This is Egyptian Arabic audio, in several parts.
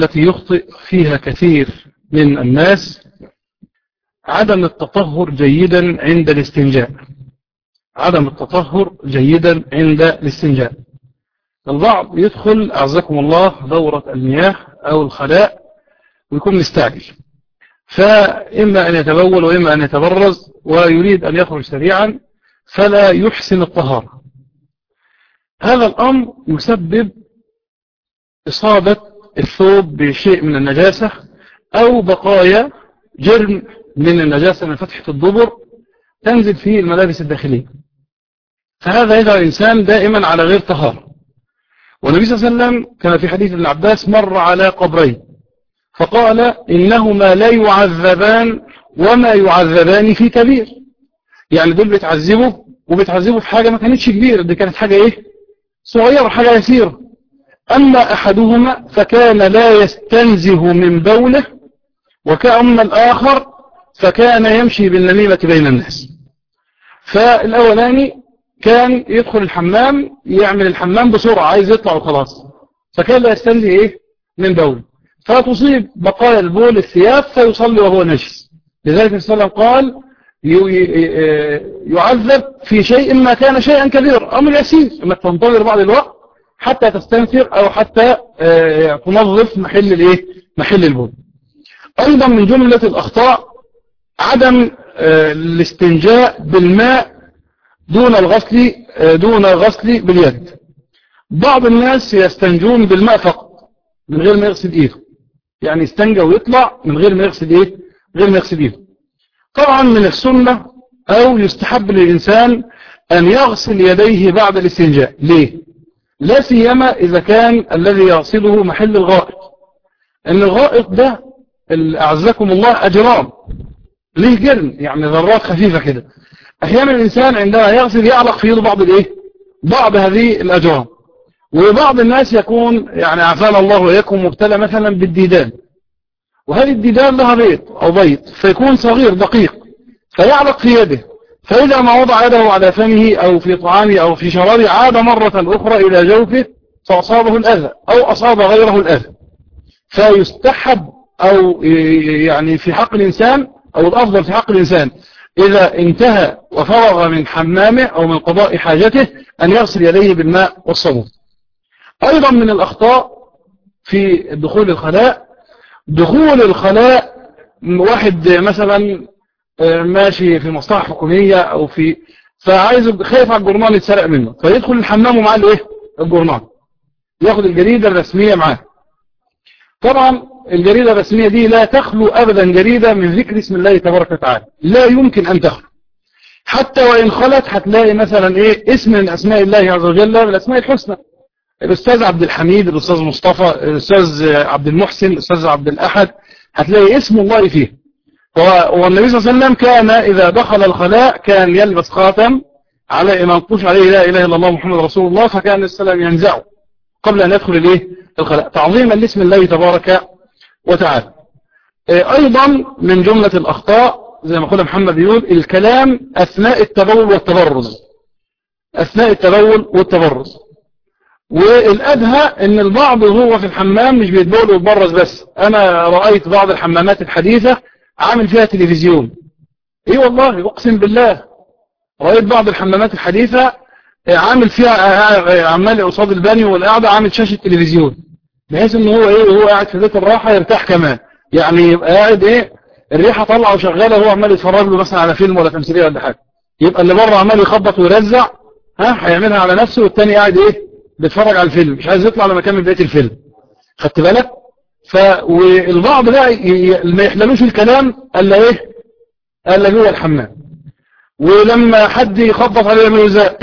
التي يخطئ فيها كثير من الناس عدم التطهر جيدا عند الاستنجاء عدم التطهر جيدا عند الاستنجاء البعض يدخل أعزكم الله دورة المياه أو الخلاء ويكون مستعجل فإما أن يتبول وإما أن يتبرز ويريد أن يخرج سريعا فلا يحسن الطهارة هذا الأمر يسبب إصابة الثوب بشيء من النجاسة أو بقايا جرم من النجاسة من فتحة الضبر تنزل في الملابس الداخلية فهذا يجعل الإنسان دائما على غير طهارة والنبي صلى الله عليه وسلم كما في حديث ابن عباس مر على قبرين فقال إنهما لا يعذبان وما يعذبان في كبير يعني دول بيتعذبوا وبيتعذبوا في حاجة ما كانتش كبيرة دي كانت حاجة ايه صغيرة حاجة يسيرة أما أحدهما فكان لا يستنزه من بوله وكأما الآخر فكان يمشي بالنميمة بين الناس فالأولاني كان يدخل الحمام يعمل الحمام بسرعة عايز يطلع وخلاص فكان لا يستنزه ايه من بوله فتصيب بقايا البول الثياب فيصلي وهو نجس لذلك النبي صلى الله عليه وسلم قال يعذب في شيء ما كان شيئا كبيرا أمر يسير انك تنتظر بعض الوقت حتى تستنفر أو حتى تنظف محل الايه محل البول أيضا من جملة الأخطاء عدم الاستنجاء بالماء دون الغسل دون الغسل باليد بعض الناس يستنجون بالماء فقط من غير ما يغسل ايده يعني يستنجى ويطلع من غير ما يغسل ايه غير ما يغسل ايده طبعا من السنة او يستحب للإنسان ان يغسل يديه بعد الاستنجاء ليه لا سيما اذا كان الذي يغسله محل الغائط ان الغائط ده اعزكم الله اجرام ليه جرم يعني ذرات خفيفة كده احيانا الانسان عندما يغسل يعلق في يده بعض الايه بعض هذه الاجرام وبعض الناس يكون يعني عافانا الله وإياكم مبتلى مثلا بالديدان وهذه الديدان لها بيض أو بيض فيكون صغير دقيق فيعلق في يده فإذا ما وضع يده على فمه أو في طعامه أو في شرابه عاد مرة أخرى إلى جوفه فأصابه الأذى أو أصاب غيره الأذى فيستحب أو يعني في حق الإنسان أو الأفضل في حق الإنسان إذا انتهى وفرغ من حمامه أو من قضاء حاجته أن يغسل يديه بالماء والصابون أيضا من الأخطاء في دخول الخلاء دخول الخلاء واحد مثلا ماشي في مصلحة حكومية أو في فعايز خايف على الجورنال يتسرق منه فيدخل الحمام ومعاه الايه الجورنال ياخد الجريدة الرسمية معاه طبعا الجريدة الرسمية دي لا تخلو أبدا جريدة من ذكر اسم الله تبارك وتعالى لا يمكن أن تخلو حتى وإن خلت هتلاقي مثلا إيه اسم من أسماء الله عز وجل من الأسماء الحسنى الأستاذ عبد الحميد الأستاذ مصطفى الأستاذ عبد المحسن الأستاذ عبد الأحد هتلاقي اسم الله فيه والنبي صلى الله عليه وسلم كان إذا دخل الخلاء كان يلبس خاتم على منقوش عليه لا إله إلا الله محمد رسول الله فكان السلام ينزعه قبل أن يدخل إليه الخلاء تعظيما لاسم الله تبارك وتعالى أيضا من جملة الأخطاء زي ما قال محمد يقول الكلام أثناء التبول والتبرز أثناء التبول والتبرز والأدهى ان البعض هو في الحمام مش بيتبول ويتبرز بس انا رأيت بعض الحمامات الحديثة عامل فيها تلفزيون ايه والله اقسم بالله رأيت بعض الحمامات الحديثة عامل فيها عمال قصاد البانيو والقعدة عامل شاشة تلفزيون بحيث ان هو ايه وهو قاعد في بيت الراحة يرتاح كمان يعني يبقى قاعد ايه الريحة طالعة وشغالة وهو عمال يتفرج له مثلا على فيلم ولا تمثيلية ولا حاجة يبقى اللي بره عمال يخبط ويرزع ها هيعملها على نفسه والتاني قاعد ايه بيتفرج على الفيلم مش عايز يطلع لما كان بداية الفيلم خدت بالك ف والبعض بقى ما يحللوش الكلام الا ايه الا جوه الحمام ولما حد يخبط عليه يعمل ازاي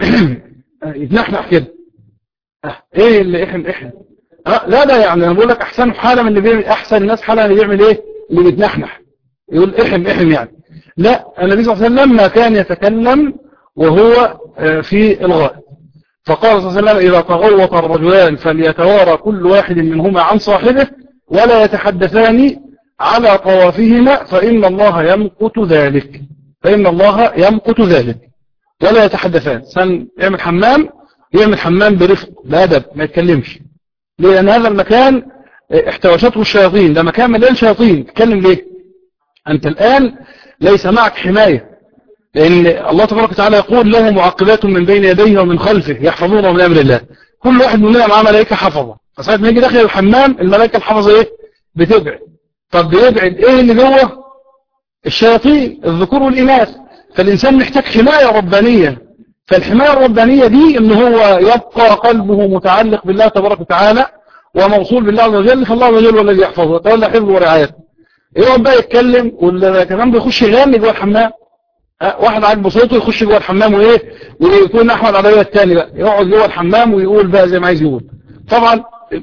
يتنحنح كده ايه اللي احن احن أه لا لا يعني انا بقول لك احسن حاله من اللي بيعمل احسن الناس حاله اللي بيعمل ايه اللي بيتنحنح يقول احن احن يعني لا النبي صلى الله عليه وسلم ما كان يتكلم وهو في الغائب فقال صلى الله عليه وسلم إذا تغوط الرجلان فليتوارى كل واحد منهما عن صاحبه ولا يتحدثان على طوافهما فإن الله يمقت ذلك فإن الله يمقت ذلك ولا يتحدثان سن يعمل حمام يعمل حمام برفق بأدب ما يتكلمش لأن هذا المكان احتوشته الشياطين ده مكان مليان شياطين تتكلم ليه أنت الآن ليس معك حماية لأن الله تبارك وتعالى يقول له معقبات من بين يديه ومن خلفه يحفظونه من أمر الله كل واحد مننا معاه ملائكة حفظة فساعة ما يجي داخل الحمام الملائكة الحفظة إيه بتبعد طب بيبعد إيه اللي جوه الشياطين الذكور والإناث فالإنسان محتاج حماية ربانية فالحماية الربانية دي إن هو يبقى قلبه متعلق بالله تبارك وتعالى وموصول بالله عز وجل فالله عز وجل هو الذي يحفظه وتولى حفظه ورعايته يقعد بقى يتكلم وكمان بيخش يغني جوه الحمام واحد عاجبه صوته يخش جوه الحمام وايه ويكون احمد على الثاني بقى يقعد جوه الحمام ويقول بقى زي ما عايز يقول طبعا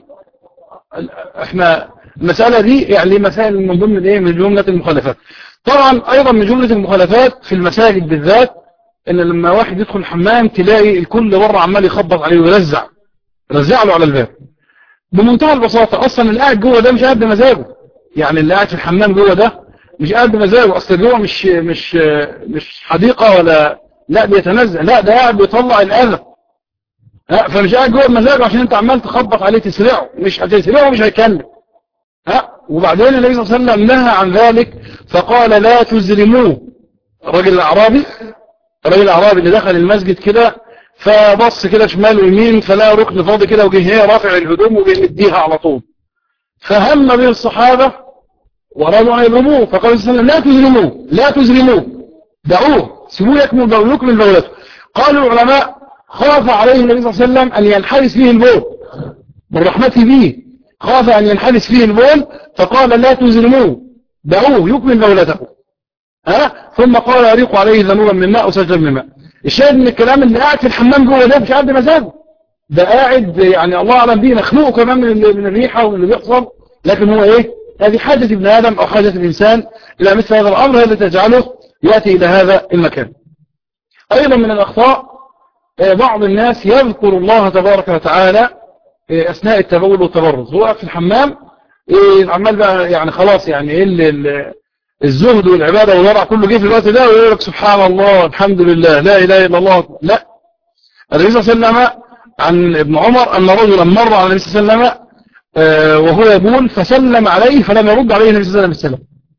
احنا المسألة دي يعني مسائل من ضمن الايه من جملة المخالفات طبعا ايضا من جملة المخالفات في المساجد بالذات ان لما واحد يدخل الحمام تلاقي الكل بره عمال يخبط عليه ويرزع يرزع له على الباب بمنتهى البساطة اصلا اللي قاعد جوه ده مش قاعد بمزاجه يعني اللي قاعد في الحمام جوه ده مش قاعد بمزاجه اصل جوه مش مش مش حديقة ولا لا بيتنزه لا ده قاعد بيطلع الاذى ها فمش قاعد جوه بمزاجه عشان انت عمال تخبط عليه تسرعه مش هتسرعه مش هيكلم ها وبعدين النبي صلى الله عليه وسلم نهى عن ذلك فقال لا تزرموه الراجل الاعرابي الراجل الاعرابي اللي دخل المسجد كده فبص كده شمال ويمين فلا ركن فاضي كده وجه هي رافع الهدوم وبيمديها على طول فهم به الصحابة ورادوا أن يضربوه فقال صلى الله عليه وسلم لا تزرموه لا تزرموه دعوه سيبوه يكمل بولوك من بولته قالوا العلماء خاف عليه النبي صلى الله عليه وسلم أن ينحرس فيه البول من رحمته به خاف أن ينحرس فيه البول فقال لا تزرموه دعوه يكمل بولته ها ثم قال يريق عليه ذنوبا من ماء وسجل من ماء الشاهد من الكلام اللي قاعد في الحمام جوه ده مش قاعد بمزاجه ده قاعد يعني الله أعلم به مخنوق كمان من من الريحة ومن اللي بيحصل لكن هو ايه هذه حاجة ابن آدم أو حاجة الإنسان إلى مثل هذا الأمر هذا تجعله يأتي إلى هذا المكان أيضا من الأخطاء بعض الناس يذكر الله تبارك وتعالى أثناء التبول والتبرز هو في الحمام عمال بقى يعني خلاص يعني ايه الزهد والعبادة والورع كله جه في الوقت ده ويقول لك سبحان الله الحمد لله لا إله إلا الله لا النبي صلى الله عليه وسلم عن ابن عمر أن رجلا مر على النبي صلى الله عليه وسلم وهو يقول فسلم عليه فلم يرد عليه النبي صلى الله عليه وسلم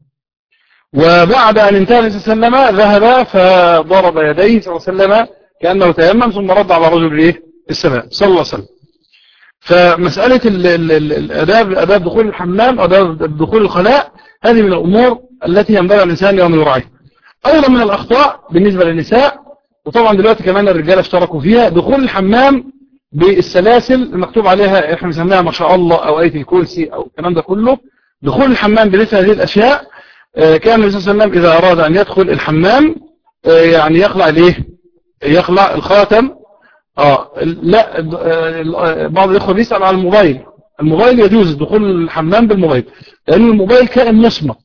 وبعد أن انتهى النبي صلى الله عليه وسلم ذهب فضرب يديه صلى الله عليه وسلم كأنه تيمم ثم رد على رجل إيه السماء صلى الله عليه وسلم فمسألة الأداب أداب دخول الحمام أداب دخول الخلاء هذه من الأمور التي ينبغي الإنسان يوم يراعيها أيضا من الأخطاء بالنسبة للنساء وطبعا دلوقتي كمان الرجال اشتركوا فيها دخول الحمام بالسلاسل المكتوب عليها احنا بنسميها ما شاء الله او ايه الكرسي او الكلام ده كله دخول الحمام بمثل هذه الاشياء كان النبي صلى الله عليه وسلم اذا اراد ان يدخل الحمام يعني يخلع الايه يخلع الخاتم اه لا بعض الاخوه بيسال على الموبايل الموبايل يجوز دخول الحمام بالموبايل لان الموبايل كائن مصمت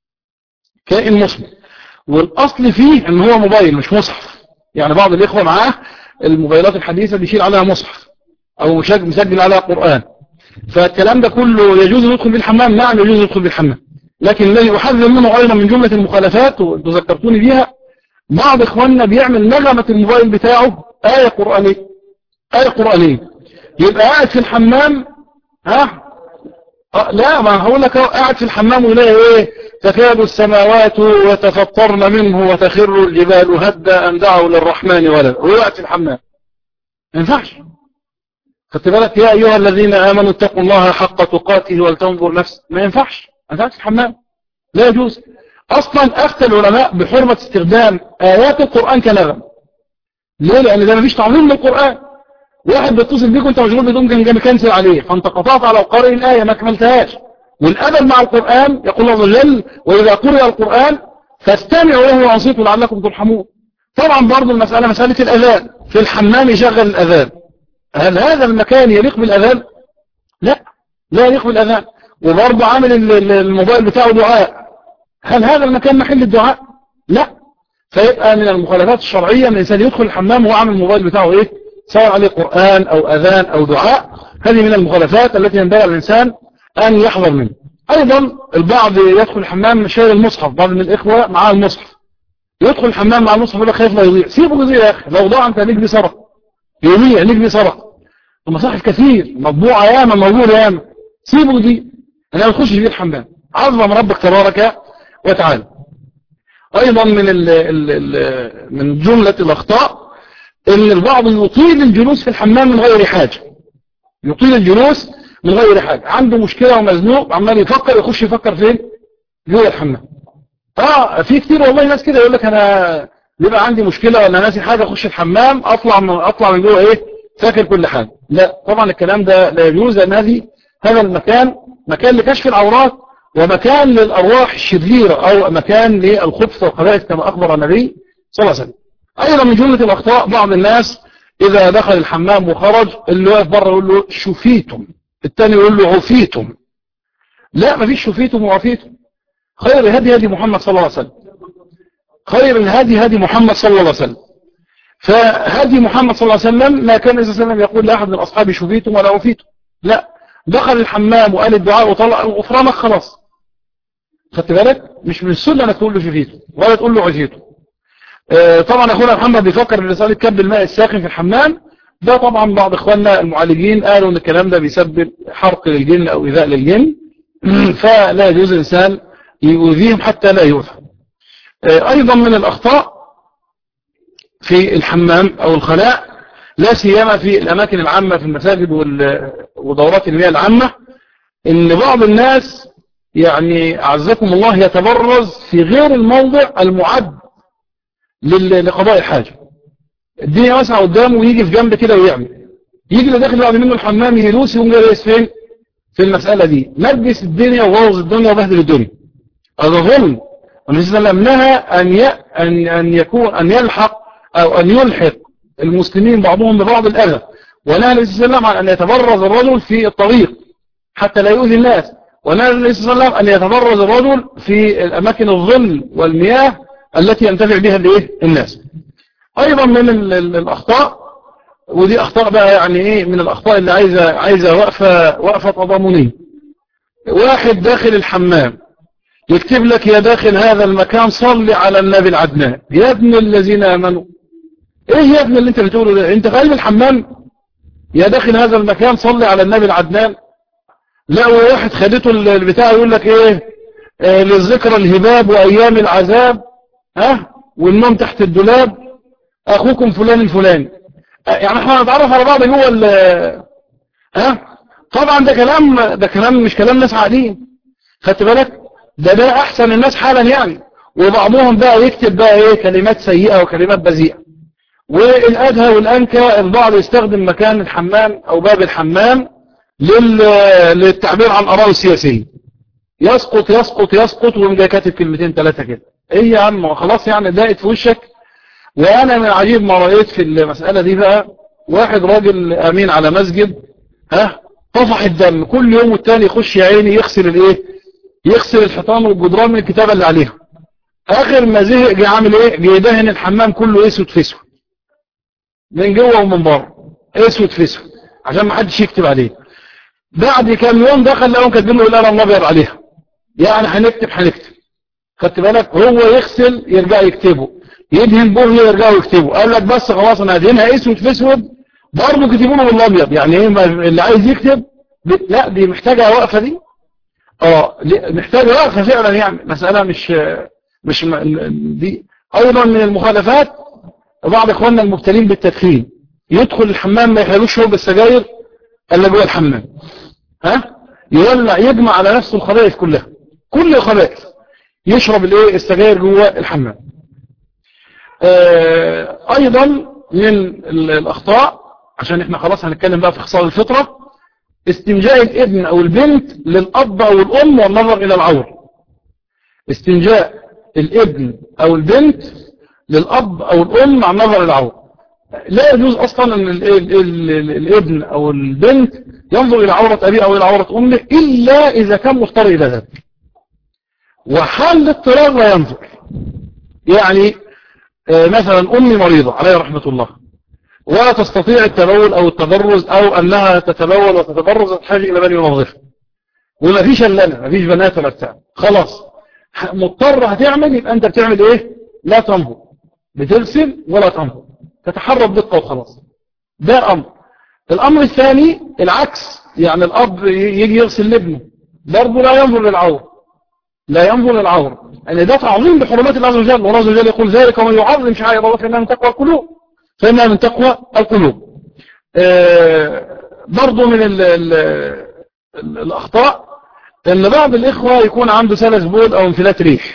كائن مصمت والاصل فيه ان هو موبايل مش مصحف يعني بعض الاخوه معاه الموبايلات الحديثة بيشيل عليها مصحف او مسجل عليها قرآن فالكلام ده كله يجوز يدخل بالحمام نعم يجوز يدخل بالحمام لكن الذي أحذر منه أيضا من جملة المخالفات وتذكرتوني بيها بعض إخواننا بيعمل نغمة الموبايل بتاعه آية قرآنية آية قرآنية يبقى قاعد في الحمام ها أه لا ما هقول لك قاعد في الحمام ويلاقي ايه تكاد السماوات وتفطرن منه وتخر الجبال هدا ان دعوا للرحمن ولد وهو قاعد في الحمام ما ينفعش خدت بالك يا ايها الذين امنوا اتقوا الله حق تقاته ولتنظر نفس ما ينفعش انت قاعد في الحمام لا يجوز اصلا افتى العلماء بحرمه استخدام ايات القران كنغم ليه لان ده مفيش تعظيم للقران واحد بيتصل بيك وانت مشغول بدون كان مكنسل عليه فانت قطعت على قارئ الآية ما كملتهاش والأدب مع القرآن يقول الله عز وجل وإذا قرئ القرآن فاستمعوا له وانصتوا لعلكم ترحمون طبعا برضو المسألة مسألة الأذان في الحمام يشغل الأذان هل هذا المكان يليق بالأذان لا لا يليق بالأذان وبرضو عامل الموبايل بتاعه دعاء هل هذا المكان محل الدعاء لا فيبقى من المخالفات الشرعية من الإنسان يدخل الحمام وهو عامل الموبايل بتاعه إيه سواء عليه قرآن أو أذان أو دعاء هذه من المخالفات التي ينبغي الإنسان أن يحذر منها أيضا البعض يدخل الحمام شايل المصحف بعض من الإخوة معاه المصحف يدخل الحمام مع المصحف يقول لك خايف لا يضيع سيبه يضيع يا أخي لو ضاع أنت ليك بسرق يوميا ليك بسرق المصاحف كثير مطبوعة ياما موجودة ياما سيبه يضيع أنا ما تخشش بيه الحمام عظم ربك تبارك وتعالى أيضا من ال ال ال من جملة الأخطاء ان البعض يطيل الجلوس في الحمام من غير حاجة يطيل الجلوس من غير حاجة عنده مشكلة ومزنوق عمال يفكر يخش يفكر فين جوه الحمام اه في كتير والله ناس كده يقول لك انا بيبقى عندي مشكلة ولا ناسي حاجة اخش الحمام اطلع من اطلع من جوه ايه فاكر كل حاجة لا طبعا الكلام ده لا يجوز لان هذه هذا المكان مكان لكشف العورات ومكان للارواح الشريرة او مكان للخبث والخبائث كما اخبر النبي صلى الله عليه وسلم ايضا من جملة الاخطاء بعض الناس اذا دخل الحمام وخرج اللي واقف بره يقول له شفيتم الثاني يقول له عفيتم لا مفيش شفيتم وعفيتم خير هدي هدي محمد صلى الله عليه وسلم خير الهدي هدي محمد صلى الله عليه وسلم فهدي محمد صلى الله عليه وسلم ما كان إذا وسلم يقول لأحد من أصحاب شفيتم ولا عفيتم لا دخل الحمام وقال الدعاء وطلع غفرانك خلاص خدت بالك مش من السنة انك تقول له شفيته ولا تقول له عفيته آه طبعا اخونا محمد بيفكر ان رسالة كب الماء الساخن في الحمام ده طبعا بعض اخواننا المعالجين قالوا ان الكلام ده بيسبب حرق للجن او ايذاء للجن فلا يجوز الانسان يؤذيهم حتى لا يؤذى ايضا من الاخطاء في الحمام او الخلاء لا سيما في الاماكن العامة في المساجد ودورات المياه العامة ان بعض الناس يعني اعزكم الله يتبرز في غير الموضع المعد لقضاء الحاجة الدنيا واسعة قدامه ويجي في جنب كده ويعمل يجي اللي داخل بعد منه الحمام يدوس يقوم جالس فين في المسألة دي نجس الدنيا وبوظ الدنيا وبهدل الدنيا أظن النبي صلى الله عليه وسلم نهى أن ي... أن أن يكون أن يلحق أو أن يلحق المسلمين بعضهم ببعض الأذى ونهى النبي صلى الله عليه وسلم عن أن يتبرز الرجل في الطريق حتى لا يؤذي الناس ونهى النبي صلى الله عليه وسلم أن يتبرز الرجل في الأماكن الظل والمياه التي ينتفع بها الايه الناس أيضا من الأخطاء ودي أخطاء بقى يعني إيه من الأخطاء اللي عايزة عايزة وقفة وقفة تضامنية واحد داخل الحمام يكتب لك يا داخل هذا المكان صلي على النبي العدنان يا ابن الذين امنوا ايه يا ابن اللي انت بتقوله ده انت في قلب الحمام يا داخل هذا المكان صلي على النبي العدنان لا واحد خدته البتاع يقول لك ايه آه للذكرى الهباب وايام العذاب ها والنوم تحت الدولاب اخوكم فلان الفلاني يعني احنا نتعرف على بعض جوه ال ها طبعا ده كلام ده كلام مش كلام ناس عاديين خدت بالك ده ده احسن الناس حالا يعني وبعضهم بقى يكتب بقى ايه كلمات سيئة وكلمات بذيئة والادهى والانكى البعض يستخدم مكان الحمام او باب الحمام لل... للتعبير عن اراءه السياسية يسقط يسقط يسقط ويقوم جاي كاتب كلمتين ثلاثة كده ايه يا عم خلاص يعني دقت في وشك وانا من عجيب ما رأيت في المسألة دي بقى واحد راجل امين على مسجد ها طفح الدم كل يوم والتاني يخش يا عيني يغسل الايه يغسل الحيطان والجدران من الكتابة اللي عليها اخر ما زهق جه عامل ايه جه يدهن الحمام كله اسود في اسود من جوه ومن بره اسود في اسود عشان ما حدش يكتب عليه بعد كام يوم دخل لقاهم كاتبين له القلم الابيض عليها يعني هنكتب هنكتب خدت بالك هو يغسل يرجع يكتبه يدهن بوهي يرجع يكتبه قال لك بس خلاص انا هدهنها اسود في اسود برضه كتبوا له بالابيض يعني ايه اللي عايز يكتب لا دي محتاجه وقفه دي اه محتاجه وقفه فعلا يعني مساله مش مش دي ايضا من المخالفات بعض اخواننا المبتلين بالتدخين يدخل الحمام ما يخلوش شرب السجاير الا جوه الحمام ها يولع يجمع على نفسه الخبائث كلها كل الخبائث يشرب الايه السجاير جوه الحمام آه ايضا من الاخطاء عشان احنا خلاص هنتكلم بقى في خصال الفطره استنجاء الابن او البنت للاب او الام والنظر الى العور استنجاء الابن او البنت للاب او الام مع النظر الى العور لا يجوز اصلا ان ال ال ال الابن او البنت ينظر الى عورة ابيه او الى عورة امه الا اذا كان مضطر الى ذلك وحال الاضطرار لا ينظر يعني مثلا امي مريضة عليها رحمة الله ولا تستطيع التبول او التبرز او انها تتبول وتتبرز تحتاج الى من ينظفها وما فيش الا انا ما فيش بنات ولا بتاع خلاص مضطر هتعمل يبقى انت بتعمل ايه لا تنظر بتغسل ولا تنظر تتحرك دقة وخلاص ده امر الامر الثاني العكس يعني الاب يجي يغسل لابنه برضه لا ينظر للعور لا ينظر للعور ان يعني ده تعظيم بحرمات الله عز وجل والله عز وجل يقول ذلك ومن يعظم شعائر الله فانها من تقوى القلوب فانها من تقوى القلوب آه برضه من ال ال ال الاخطاء ان بعض الاخوه يكون عنده سلس بول او انفلات ريح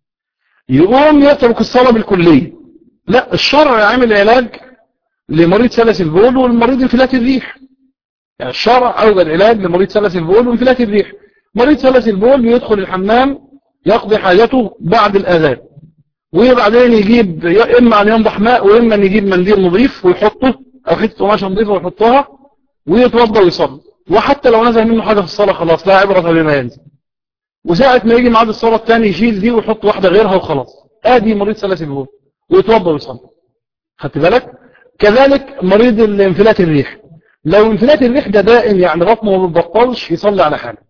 يقوم يترك الصلاه بالكليه لا الشرع عامل علاج لمريض سلس البول والمريض انفلات الريح يعني الشرع اوجد علاج لمريض سلس البول وانفلات الريح مريض سلس البول بيدخل الحمام يقضي حاجته بعد الأذان وبعدين يجيب إما أن ينضح ماء وإما أن يجيب منديل نظيف ويحطه أو حتة قماشة نظيفة ويحطها ويتوضا ويصلي وحتى لو نزل منه حاجة في الصلاة خلاص لا عبرة بما ينزل وساعة ما يجي ميعاد الصلاة الثاني يشيل دي ويحط واحدة غيرها وخلاص ادي مريض سلس البول ويتوضا ويصلي خدت بالك كذلك مريض الانفلات الريح لو انفلات الريح ده دائم يعني بطنه ما بيبطلش يصلي على حاله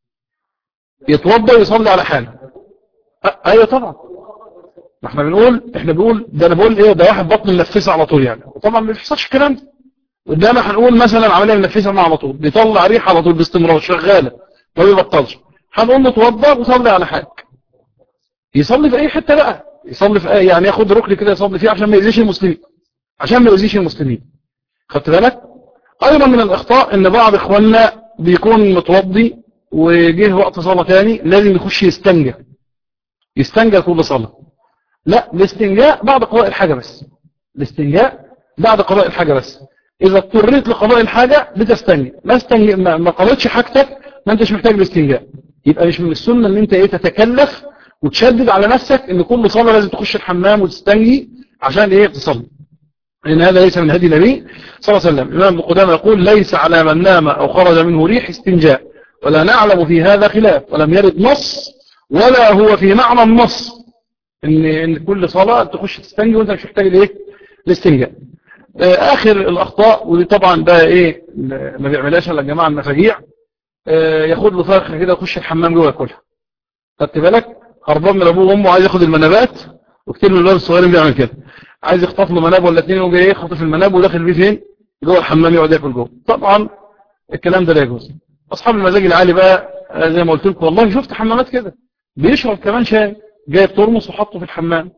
يتوضا ويصلي على حاله ايوه طبعا ما احنا بنقول احنا بنقول ده انا بقول ايه ده واحد بطن منفسه على طول يعني وطبعا ما بيحصلش الكلام ده قدامنا هنقول مثلا عمليه منفسه على طول بيطلع ريحه على طول باستمرار شغاله ما بيبطلش هنقول له اتوضا وصلي على حالك يصلي في اي حته بقى يصلي في اي يعني ياخد ركن كده يصلي فيه عشان ما يأذيش المسلمين عشان ما يأذيش المسلمين خدت بالك ايضا من الاخطاء ان بعض اخواننا بيكون متوضي وجه وقت صلاة تاني لازم يخش يستنجى يستنجى كل صلاة لا الاستنجاء بعد قضاء الحاجة بس الاستنجاء بعد قضاء الحاجة بس إذا اضطريت لقضاء الحاجة بتستنجى ما, استنجى ما قضيتش حاجتك ما انتش محتاج الاستنجاء يبقى مش من السنة ان انت ايه تتكلف وتشدد على نفسك ان كل صلاة لازم تخش الحمام وتستنجي عشان ايه تصلي لأن هذا ليس من هدي النبي صلى الله عليه وسلم الإمام قدامى يقول ليس على من نام أو خرج منه ريح استنجاء ولا نعلم في هذا خلاف ولم يرد نص ولا هو في معنى النص ان ان كل صلاه تخش تستنجي وانت مش محتاج الايه الاستنجاء اخر الاخطاء ودي طبعا بقى ايه ما بيعملهاش الا الجماعه المفاجيع ياخد له فرخه كده يخش الحمام جوه ياكلها خدت بالك هربان من ابوه وامه عايز ياخد المنابات وكتير من الولاد الصغيرين بيعمل كده عايز يخطف له مناب ولا اثنين وجاي يخطف المناب وداخل بيه فين جوه الحمام يقعد ياكل جوه طبعا الكلام ده لا يجوز اصحاب المزاج العالي بقى زي ما قلت لكم والله شفت حمامات كده بيشرب كمان شاي جايب ترمس وحطه في الحمام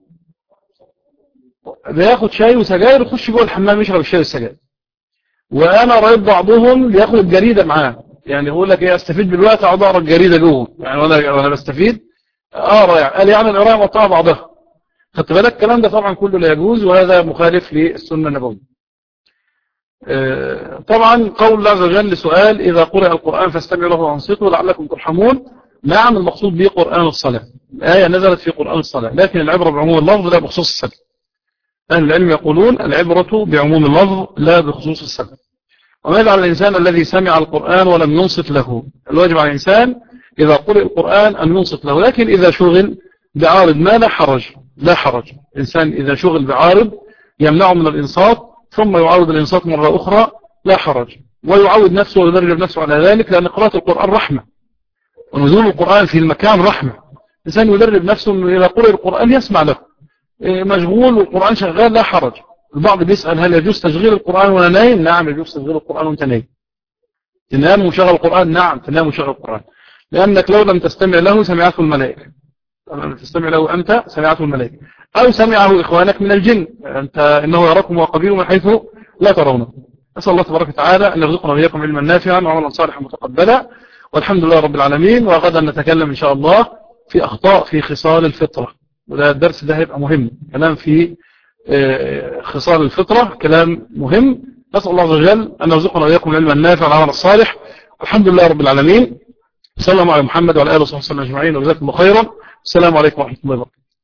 بياخد شاي وسجاير ويخش جوه الحمام يشرب الشاي والسجاير وانا رايت بعضهم بياخد الجريده معاه يعني يقول لك ايه استفيد بالوقت اقعد اقرا الجريده جوه يعني وانا وانا بستفيد اقرا يعني قال يعني القرايه مقطعه بعضها خدت بالك الكلام ده طبعا كله لا يجوز وهذا مخالف للسنه النبويه طبعا قول الله عز وجل لسؤال إذا قرأ القرآن فاستمعوا له وانصتوا لعلكم ترحمون نعم المقصود به قرآن الصلاة الآية نزلت في قرآن الصلاة لكن العبرة بعموم اللفظ لا بخصوص السبب أهل العلم يقولون العبرة بعموم اللفظ لا بخصوص السبب وماذا على الإنسان الذي سمع القرآن ولم ينصت له الواجب على الإنسان إذا قرأ القرآن أن ينصت له لكن إذا شغل بعارض ما لا حرج لا حرج الإنسان إذا شغل بعارض يمنعه من الإنصات ثم يعود الإنصات مرة أخرى لا حرج ويعود نفسه ويدرب نفسه على ذلك لأن قراءة القرآن رحمة ونزول القرآن في المكان رحمة الإنسان يدرب نفسه أنه إذا قرأ القرآن يسمع له مشغول والقرآن شغال لا حرج البعض بيسأل هل يجوز تشغيل القرآن وأنا نايم نعم يجوز تشغيل القرآن وأنت نايم تنام وشغل القرآن نعم تنام وشغل القرآن لأنك لو لم تستمع له سمعته الملائكة لو لم تستمع له أنت سمعته الملائكة أو سمعه إخوانك من الجن أنت إنه يراكم وقبيل من حيث لا ترونه أسأل الله تبارك وتعالى أن يرزقنا وإياكم علما نافعا وعملا صالحا متقبلا والحمد لله رب العالمين وغدا نتكلم إن شاء الله في أخطاء في خصال الفطرة وده الدرس ده هيبقى مهم كلام في خصال الفطرة كلام مهم نسأل الله عز وجل أن يرزقنا وإياكم العلم النافع والعمل الصالح والحمد لله رب العالمين صلى الله على محمد وعلى آله وصحبه وسلم أجمعين وجزاكم الله خيرا السلام عليكم ورحمة الله وبركاته